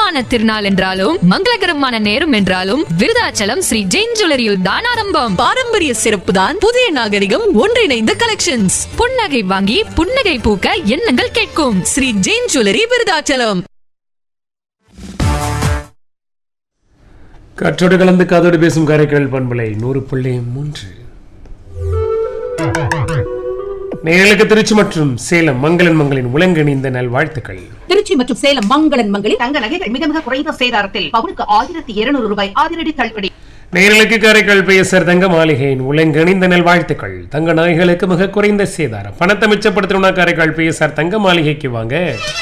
சுபமான திருநாள் என்றாலும் மங்களகரமான நேரம் என்றாலும் விருதாச்சலம் ஸ்ரீ ஜெயின் ஜுவல்லரியில் தான் ஆரம்பம் பாரம்பரிய சிறப்பு தான் புதிய நாகரிகம் ஒன்றிணைந்த கலெக்ஷன்ஸ் புன்னகை வாங்கி புன்னகை பூக்க எண்ணங்கள் கேட்கும் ஸ்ரீ ஜெயின் ஜுவல்லரி விருதாச்சலம் காற்றோடு கலந்து காதோடு பேசும் காரைக்கால் பண்பலை நூறு புள்ளி மூன்று நேர்களுக்கு திருச்சி மற்றும் சேலம் மங்களன் மங்களின் உலங்கணிந்த நல் வாழ்த்துக்கள் திருச்சி மற்றும் சேலம் மங்களன் மங்களில் தங்க நகைகள் மிக மிக குறைந்த சேதாரத்தில் பவுனுக்கு ஆயிரத்தி இருநூறு ரூபாய் அதிரடி தள்ளுபடி நேர்களுக்கு காரைக்கால் பேசர் தங்க மாளிகையின் உலங்கணிந்த நல் வாழ்த்துக்கள் தங்க நாய்களுக்கு மிக குறைந்த சேதாரம் பணத்தை மிச்சப்படுத்தணும்னா காரைக்கால் பேசர் தங்க மாளிகைக்கு வாங்க